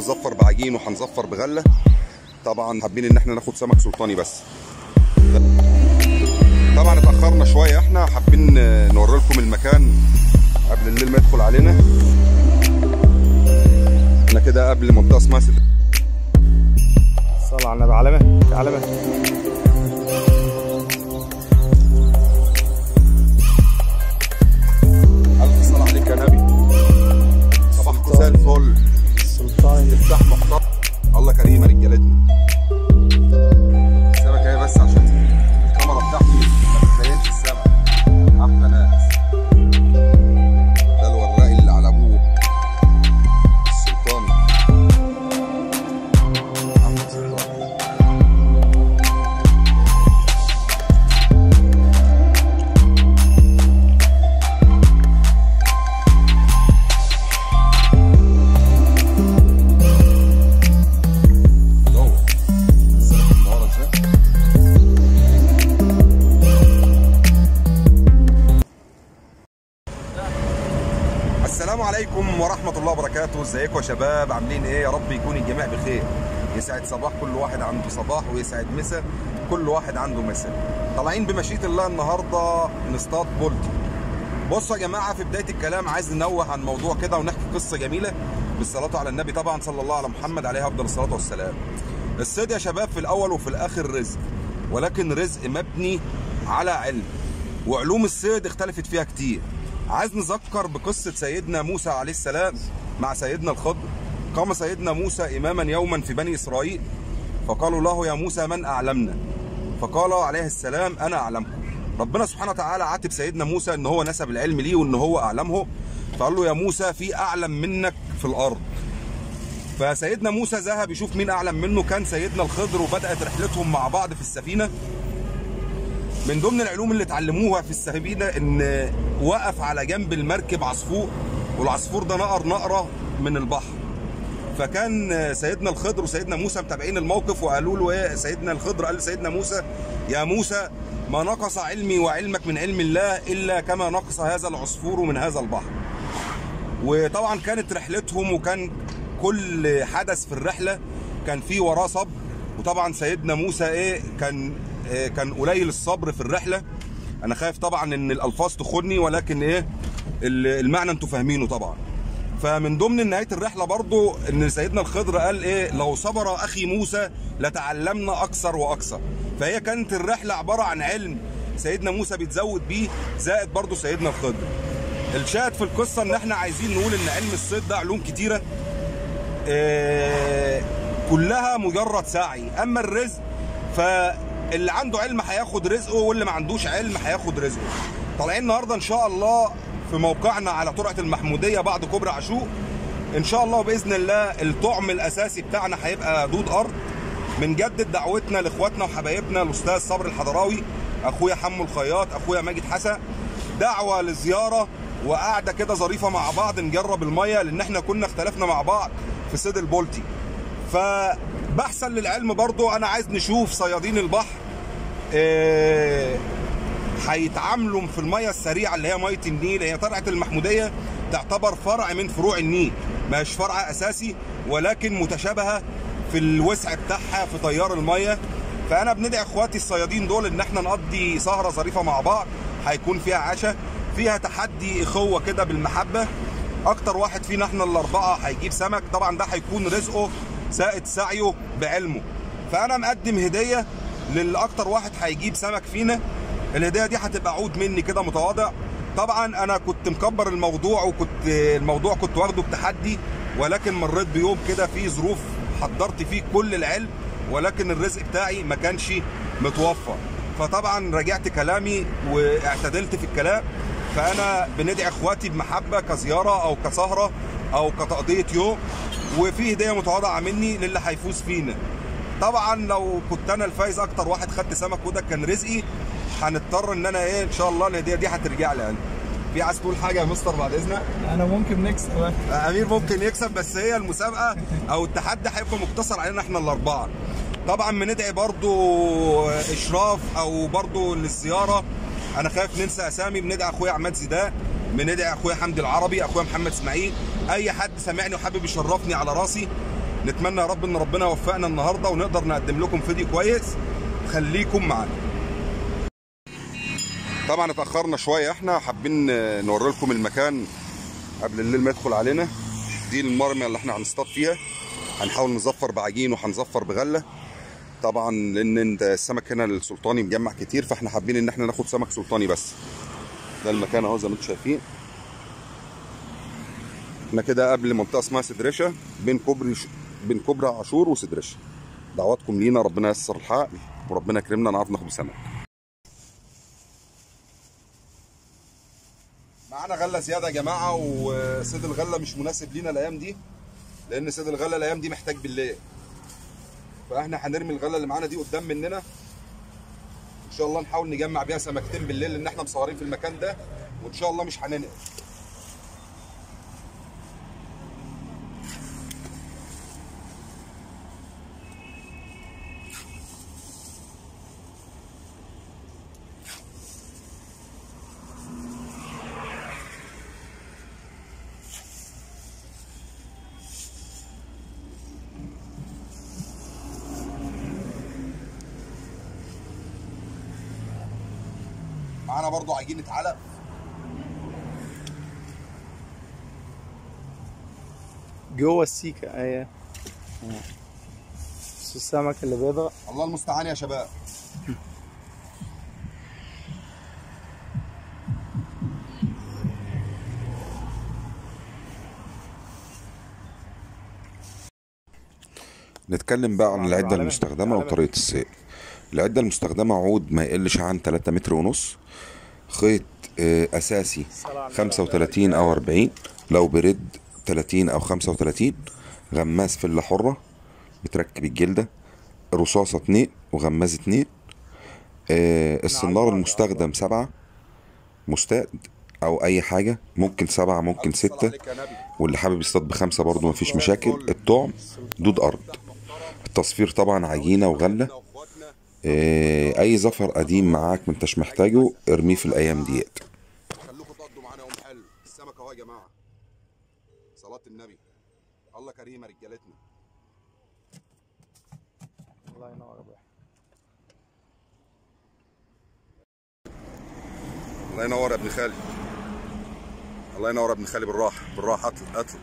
هنزفر بعجين وهنزفر بغله طبعا حابين ان احنا ناخد سمك سلطاني بس طبعا اتاخرنا شويه احنا حابين نوري لكم المكان قبل الليل ما يدخل علينا احنا كده قبل منطقه اسمها ست صلى على النبي علامة علامة الف صلاه عليك يا نبي صباحكم زي الفل السلطان افتح محترم الله كريم يا رجالتنا السمكه اهي بس عشان الكاميرا بتاعتي ما تبينش السمك احلى ناس ده الوراق اللي على ابوه السلطان احمد سلطان جوه السمك النهارده ازاي السلام عليكم ورحمة الله وبركاته ازيكم يا شباب عاملين ايه يا رب يكون الجميع بخير يسعد صباح كل واحد عنده صباح ويسعد مسا كل واحد عنده مسا طالعين بمشيئة الله النهاردة نصطاد بولتي بصوا يا جماعة في بداية الكلام عايز ننوه عن موضوع كده ونحكي قصة جميلة بالصلاة على النبي طبعا صلى الله على محمد عليه أفضل الصلاة والسلام الصيد يا شباب في الأول وفي الآخر رزق ولكن رزق مبني على علم وعلوم الصيد اختلفت فيها كتير عايز نذكر بقصة سيدنا موسى عليه السلام مع سيدنا الخضر قام سيدنا موسى إماما يوما في بني إسرائيل فقالوا له يا موسى من أعلمنا فقال عليه السلام أنا أعلمكم ربنا سبحانه وتعالى عاتب سيدنا موسى ان هو نسب العلم ليه وان هو اعلمه فقال له يا موسى في اعلم منك في الارض فسيدنا موسى ذهب يشوف مين اعلم منه كان سيدنا الخضر وبدات رحلتهم مع بعض في السفينه من ضمن العلوم اللي اتعلموها في السفينه ان وقف على جنب المركب عصفور والعصفور ده نقر نقره من البحر فكان سيدنا الخضر وسيدنا موسى متابعين الموقف وقالوا له ايه سيدنا الخضر قال لسيدنا موسى يا موسى ما نقص علمي وعلمك من علم الله الا كما نقص هذا العصفور من هذا البحر وطبعا كانت رحلتهم وكان كل حدث في الرحله كان فيه وراه صبر وطبعا سيدنا موسى ايه كان إيه كان قليل الصبر في الرحله انا خايف طبعا ان الالفاظ تخني ولكن ايه المعنى انتوا فاهمينه طبعا فمن ضمن نهايه الرحله برضو ان سيدنا الخضر قال ايه لو صبر اخي موسى لتعلمنا اكثر واكثر فهي كانت الرحله عباره عن علم سيدنا موسى بيتزود بيه زائد برضو سيدنا الخضر الشاهد في القصه ان احنا عايزين نقول ان علم الصيد ده علوم كتيره إيه كلها مجرد سعي اما الرزق فاللي عنده علم هياخد رزقه واللي ما عندوش علم هياخد رزقه طالعين النهارده ان شاء الله في موقعنا على ترعه المحموديه بعد كوبري عاشور ان شاء الله باذن الله الطعم الاساسي بتاعنا هيبقى دود ارض بنجدد دعوتنا لاخواتنا وحبايبنا الاستاذ صبري الحضراوي اخويا حمو الخياط اخويا ماجد حسن دعوه لزياره وقعده كده ظريفه مع بعض نجرب الميه لان احنا كنا اختلفنا مع بعض في صيد البولتي فبحثا للعلم برضو انا عايز نشوف صيادين البحر إيه هيتعاملوا في الميه السريعه اللي هي ميه النيل هي ترعه المحموديه تعتبر فرع من فروع النيل مش فرع اساسي ولكن متشابهه في الوسع بتاعها في تيار الميه فانا بندعي اخواتي الصيادين دول ان احنا نقضي سهره ظريفه مع بعض هيكون فيها عشاء فيها تحدي اخوه كده بالمحبه اكتر واحد فينا احنا الاربعه هيجيب سمك طبعا ده هيكون رزقه زائد سعيه بعلمه فانا مقدم هديه للاكتر واحد هيجيب سمك فينا الهديه دي هتبقى عود مني كده متواضع طبعا انا كنت مكبر الموضوع وكنت الموضوع كنت واخده بتحدي ولكن مريت بيوم كده في ظروف حضرت فيه كل العلم ولكن الرزق بتاعي ما كانش متوفر فطبعا راجعت كلامي واعتدلت في الكلام فانا بندعي اخواتي بمحبه كزياره او كسهره او كتقضيه يوم وفي هديه متواضعه مني للي هيفوز فينا طبعا لو كنت انا الفايز اكتر واحد خدت سمك وده كان رزقي هنضطر ان انا ايه ان شاء الله الهديه دي هترجع لي انا في عايز تقول حاجه يا مستر بعد اذنك انا ممكن نكسب امير ممكن يكسب بس هي المسابقه او التحدي هيبقى مقتصر علينا احنا الاربعه طبعا بندعي برضو اشراف او برضو للزياره انا خايف ننسى اسامي بندعي اخويا عماد زيدان بندعي اخويا حمدي العربي اخويا محمد اسماعيل اي حد سامعني وحابب يشرفني على راسي نتمنى يا رب ان ربنا يوفقنا النهارده ونقدر نقدم لكم فيديو كويس خليكم معانا طبعا اتاخرنا شويه احنا حابين نوري لكم المكان قبل الليل ما يدخل علينا دي المرميه اللي احنا هنصطاد فيها هنحاول نظفر بعجين وهنظفر بغله طبعا لان انت السمك هنا السلطاني مجمع كتير فاحنا حابين ان احنا ناخد سمك سلطاني بس ده المكان اهو زي ما انتم شايفين احنا كده قبل منطقه اسمها سدرشه بين كوبري ش... بين كوبري عاشور وسدرشه دعواتكم لينا ربنا ييسر الحال وربنا يكرمنا نعرف ناخد سمك معانا غله زياده يا جماعه وصيد الغله مش مناسب لينا الايام دي لان صيد الغله الايام دي محتاج بالليل فاحنا هنرمي الغله اللي معانا دي قدام مننا ان شاء الله نحاول نجمع بيها سمكتين بالليل لان احنا مصورين في المكان ده وان شاء الله مش هننقل معانا برضو عجينه علق جوه السيكة ايه بس السمك اللي بيضغط الله المستعان يا شباب نتكلم بقى عن العدة المستخدمة وطريقة السيل العدة المستخدمة عود ما يقلش عن 3 متر ونص خيط آه، أساسي 35 أو 40 لو بريد 30 أو 35 غماز فلة حرة بتركب الجلدة رصاصة اتنين وغماز اتنين آه، السنار المستخدم سبعة مستاد أو أي حاجة ممكن سبعة ممكن ستة واللي حابب يصطاد بخمسة برضو مفيش مشاكل الطعم دود أرض التصفير طبعا عجينة وغلة آه، أي زفر قديم معاك منتش محتاجه ارميه في الأيام ديت خلوكم تقضوا معانا يوم حلو السمك اهو يا جماعة صلاة النبي الله كريمة رجالتنا الله ينور يا ابو الله ينور يا ابن خالي الله ينور يا ابن خالي بالراحة بالراحة اطلع اطلع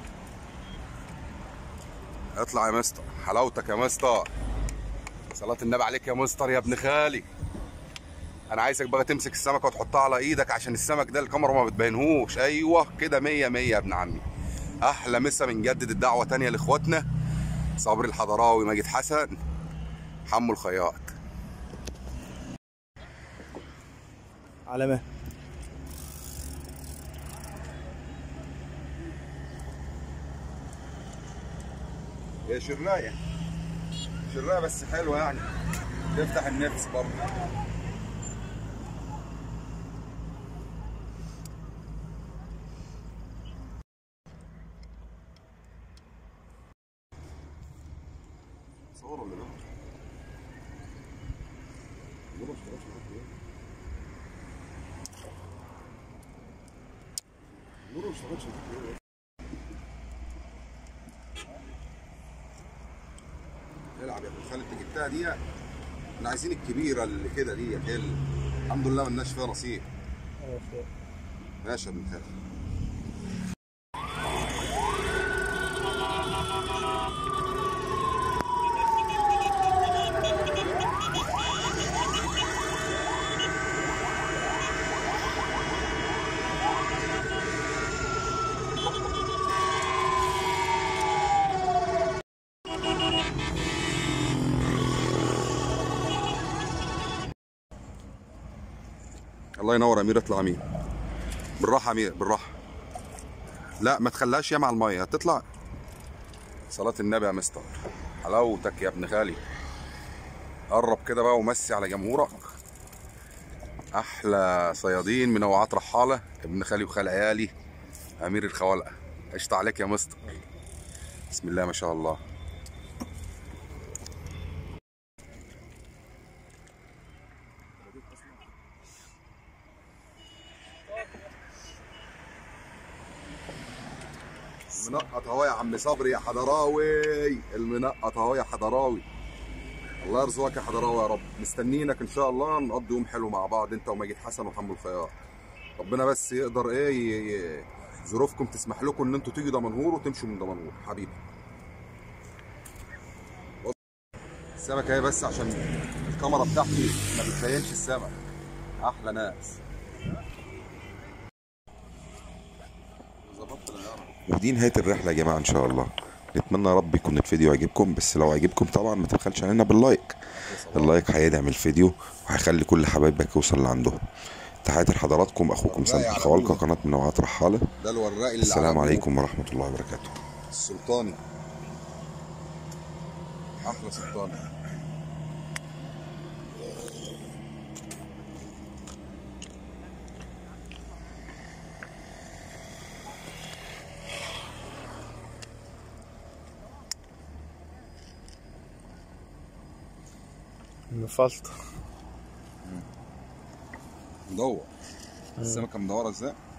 اطلع يا مستر حلاوتك يا مستر صلاة النبي عليك يا مستر يا ابن خالي انا عايزك بقى تمسك السمكة وتحطها على ايدك عشان السمك ده الكاميرا ما بتبينهوش ايوه كده مية مية يا ابن عمي احلى مسا بنجدد الدعوة تانية لاخواتنا صبري الحضراوي ماجد حسن حمو الخياط على مهل هي شراية شراية بس حلوة يعني تفتح النفس برضه صور ولا لا؟ خلاص خلاص خلاص. نور مش هتاخدش العب يا ابن خالد انت جبتها دي احنا عايزين الكبيره اللي كده دي هي اللي- الحمد لله ملناش فيها نصيب ماشي يا ابن خالد الله ينور يا امير اطلع امير بالراحه يا امير بالراحه لا ما تخليهاش ياما على الميه هتطلع صلاه النبي يا مستر حلاوتك يا ابن خالي قرب كده بقى ومسي على جمهورك احلى صيادين منوعات رحاله ابن خالي وخال عيالي امير الخوالقه قشطة عليك يا مستر بسم الله ما شاء الله منقط اهو يا عم صبري يا حضراوي المنقط اهو يا حضراوي الله يرزقك يا حضراوي يا رب مستنينك ان شاء الله نقضي يوم حلو مع بعض انت وماجد حسن وحمو الخيار ربنا بس يقدر ايه ي- ي- ظروفكم تسمح لكم ان انتوا تيجوا دمنهور وتمشوا من دمنهور حبيبي بص السمك اهي بس عشان الكاميرا بتاعتي ما بتبينش السمك احلى ناس ظبطت العيار ودي نهاية الرحلة يا جماعة إن شاء الله نتمنى يا رب يكون الفيديو عجبكم بس لو عجبكم طبعا ما تبخلش علينا باللايك اللايك هيدعم الفيديو وهيخلي كل حبايبك يوصل لعندهم تحياتي لحضراتكم أخوكم سامح الخوالقة قناة منوعات رحالة ده الوراق اللي السلام على عليكم ورحمة الله وبركاته السلطاني احلى سلطاني مفلطة مدور السمكه مدوره ازاي